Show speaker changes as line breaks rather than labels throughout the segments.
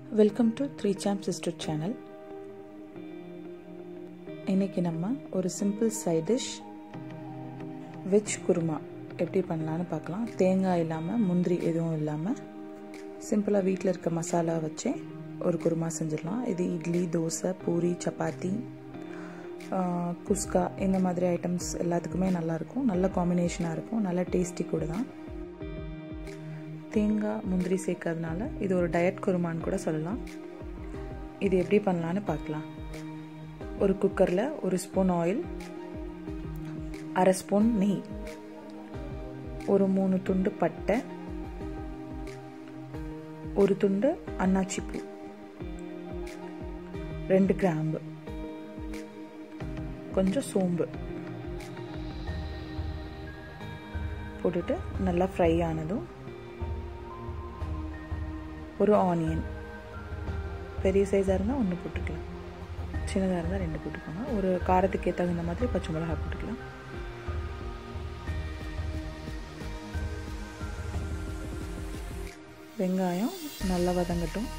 welcome to three Sam sister channel இன்னைக்கு நம்ம ஒரு simple side dish veg kurma எப்படி பண்ணலான்னு பார்க்கலாம் தேங்காய் இல்லாமல் முந்திரி எதுவும் இல்லாமல் சிம்பிளாக வீட்டில் இருக்க மசாலா வச்சே ஒரு குருமா செஞ்சிடலாம் இது இட்லி தோசை பூரி சப்பாத்தி குஸ்கா இந்த மாதிரி ஐட்டம்ஸ் எல்லாத்துக்குமே நல்லாயிருக்கும் நல்ல காம்பினேஷனாக இருக்கும் நல்ல டேஸ்டி கூட தான் தேங்காய் முந்திரி சேர்க்கறதுனால இது ஒரு டயட் குருமான்னு கூட சொல்லலாம் இது எப்படி பண்ணலான்னு பார்க்கலாம் ஒரு குக்கரில் ஒரு ஸ்பூன் ஆயில் அரை ஸ்பூன் நெய் ஒரு மூணு துண்டு பட்டை ஒரு துண்டு அன்னாச்சி பூ ரெண்டு கிராம்பு கொஞ்சம் சோம்பு போட்டுட்டு நல்லா ஃப்ரை ஆனதும் ஒரு ஆனியன் பெரிய சைஸாக இருந்தால் ஒன்று போட்டுக்கலாம் சின்னதாக இருந்தால் ரெண்டு போட்டுக்கோங்க ஒரு காரத்துக்கு தகுந்த மாதிரி பச்சை மிளகா போட்டுக்கலாம் வெங்காயம் நல்லா வதங்கட்டும்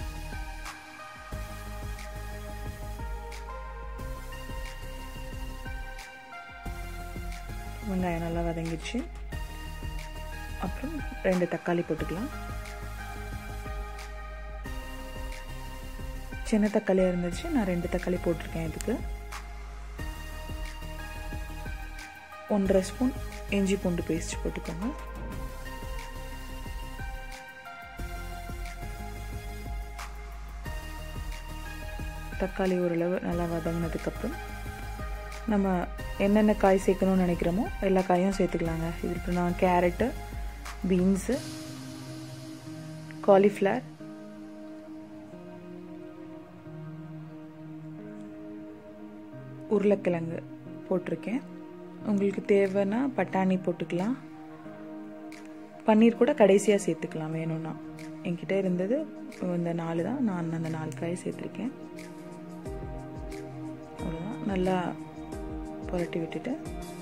வெங்காயம் நல்லா வதங்கிடுச்சு அப்புறம் ரெண்டு தக்காளி போட்டுக்கலாம் சின்ன தக்காளியாக இருந்துச்சு நான் ரெண்டு தக்காளி போட்டிருக்கேன் இதுக்கு ஒன்றரை ஸ்பூன் இஞ்சி பூண்டு பேஸ்ட் போட்டுக்கோங்க தக்காளி ஓரளவு நல்லா வதங்கினதுக்கப்புறம் நம்ம என்னென்ன காய் சேர்க்கணும்னு நினைக்கிறோமோ எல்லா காயும் சேர்த்துக்கலாங்க இதுக்கு நான் கேரட்டு பீன்ஸு காலிஃப்ளவர் உருளைக்கிழங்கு போட்டிருக்கேன் உங்களுக்கு தேவைன்னா பட்டாணி போட்டுக்கலாம் பன்னீர் கூட கடைசியாக சேர்த்துக்கலாம் வேணும்னா என்கிட்ட இருந்தது இந்த நாலு தான் நான் அந்த நாலு காய் சேர்த்துருக்கேன் அவ்வளோதான் நல்லா புரட்டி விட்டுட்டு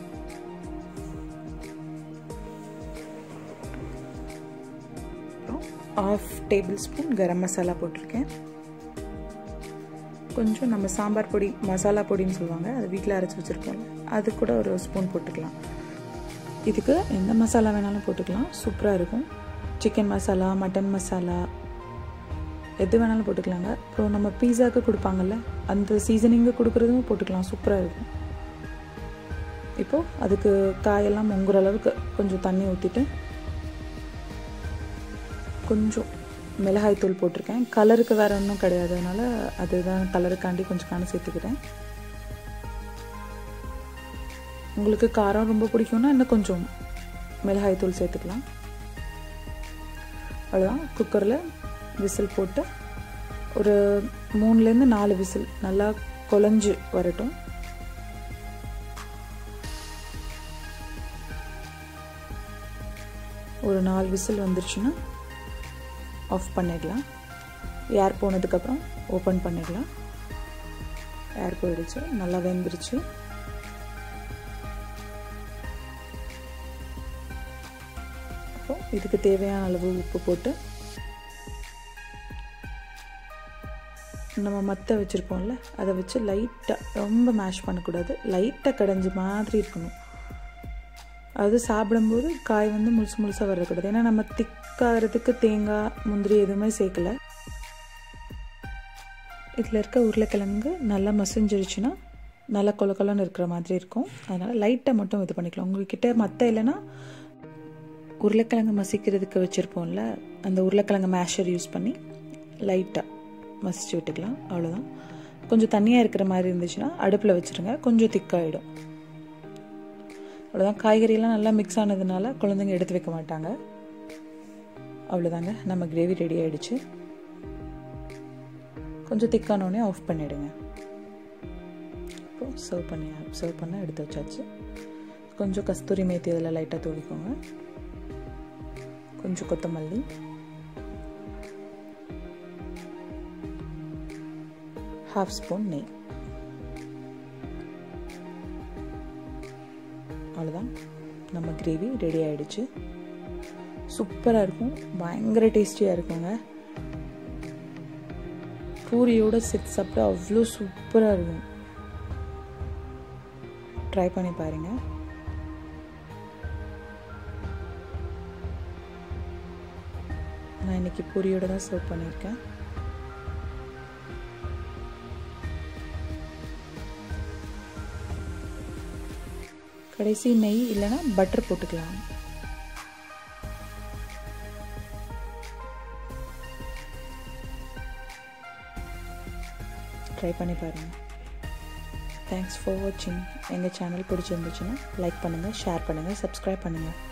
அப்புறம் half tablespoon garam masala போட்டிருக்கேன் கொஞ்சம் நம்ம சாம்பார் பொடி மசாலா பொடின்னு சொல்லுவாங்க அது வீட்டில் அரைச்சி வச்சுருக்கோம்ல அது கூட ஒரு ஸ்பூன் போட்டுக்கலாம் இதுக்கு எந்த மசாலா வேணாலும் போட்டுக்கலாம் சூப்பராக இருக்கும் சிக்கன் மசாலா மட்டன் மசாலா எது வேணாலும் போட்டுக்கலாங்க அப்புறம் நம்ம பீஸாவுக்கு கொடுப்பாங்கல்ல அந்த சீசனிங்கு கொடுக்குறதும் போட்டுக்கலாம் சூப்பராக இருக்கும் இப்போது அதுக்கு காயெல்லாம் முங்குற அளவுக்கு கொஞ்சம் தண்ணி ஊற்றிட்டு கொஞ்சம் மிளகாய் தூள் போட்டிருக்கேன் கலருக்கு வேறு ஒன்றும் கிடையாது அதனால் அதுதான் கலருக்காண்டி கொஞ்சம் காண சேர்த்துக்கிறேன் உங்களுக்கு காரம் ரொம்ப பிடிக்கும்னா இன்னும் கொஞ்சம் மிளகாய் தூள் சேர்த்துக்கலாம் அவ்வளோதான் குக்கரில் விசில் போட்டு ஒரு மூணுலேருந்து நாலு விசில் நல்லா குழஞ்சு வரட்டும் ஒரு நாலு விசில் வந்துருச்சுன்னா ஆஃப் பண்ணிடலாம் ஏர் போனதுக்கப்புறம் ஓப்பன் பண்ணிடலாம் ஏர் போயிடுச்சு நல்லா வெந்துருச்சு அப்போ இதுக்கு தேவையான அளவு உப்பு போட்டு நம்ம மற்ற வச்சுருப்போம்ல அதை வச்சு லைட்டாக ரொம்ப மேஷ் பண்ணக்கூடாது லைட்டாக கடைஞ்ச மாதிரி இருக்கணும் அது சாப்பிடும்போது காய் வந்து முழுசு முழுசாக வரக்கூடாது ஏன்னா நம்ம திக்காகிறதுக்கு தேங்காய் முந்திரி எதுவுமே சேர்க்கல இதில் இருக்க உருளைக்கிழங்கு நல்லா மசிஞ்சிருச்சுன்னா நல்லா கொல கொலன்னு இருக்கிற மாதிரி இருக்கும் அதனால் லைட்டாக மட்டும் இது பண்ணிக்கலாம் உங்கள்கிட்ட மற்ற இல்லைன்னா உருளைக்கிழங்கு மசிக்கிறதுக்கு வச்சுருப்போம்ல அந்த உருளைக்கிழங்கு மேஷர் யூஸ் பண்ணி லைட்டாக மசிச்சு விட்டுக்கலாம் அவ்வளோதான் கொஞ்சம் தண்ணியாக இருக்கிற மாதிரி இருந்துச்சுன்னா அடுப்பில் வச்சுருங்க கொஞ்சம் திக்காகிடும் அவ்வளோதான் காய்கறியெல்லாம் நல்லா மிக்ஸ் ஆனதுனால குழந்தைங்க எடுத்து வைக்க மாட்டாங்க அவ்வளோதாங்க நம்ம கிரேவி ரெடி ஆகிடுச்சு கொஞ்சம் திக்கானோடனே ஆஃப் பண்ணிவிடுங்க இப்போது சர்வ் பண்ணி சர்வ் பண்ண எடுத்து வச்சாச்சு கொஞ்சம் கஸ்தூரி மேத்தி இதில் லைட்டாக தூவிக்கோங்க கொஞ்சம் கொத்தமல்லி ஹாஃப் ஸ்பூன் நெய் அவ்வளோதான் நம்ம கிரேவி ரெடி ஆகிடுச்சு சூப்பராக இருக்கும் பயங்கர டேஸ்டியாக இருக்குங்க பூரியோடு சேர்த்து சாப்பிட்டா அவ்வளோ சூப்பராக இருக்கும் ட்ரை பண்ணி பாருங்கள் நான் இன்றைக்கி பூரியோடு தான் சர்வ் பண்ணியிருக்கேன் கடைசி நெய் இல்லைன்னா பட்டர் போட்டுக்கலாம் ட்ரை பண்ணி பாருங்கள் தேங்க்ஸ் ஃபார் வாட்சிங் எங்கள் சேனல் பிடிச்சிருந்துச்சுன்னா லைக் பண்ணுங்கள் ஷேர் பண்ணுங்கள் சப்ஸ்கிரைப் பண்ணுங்கள்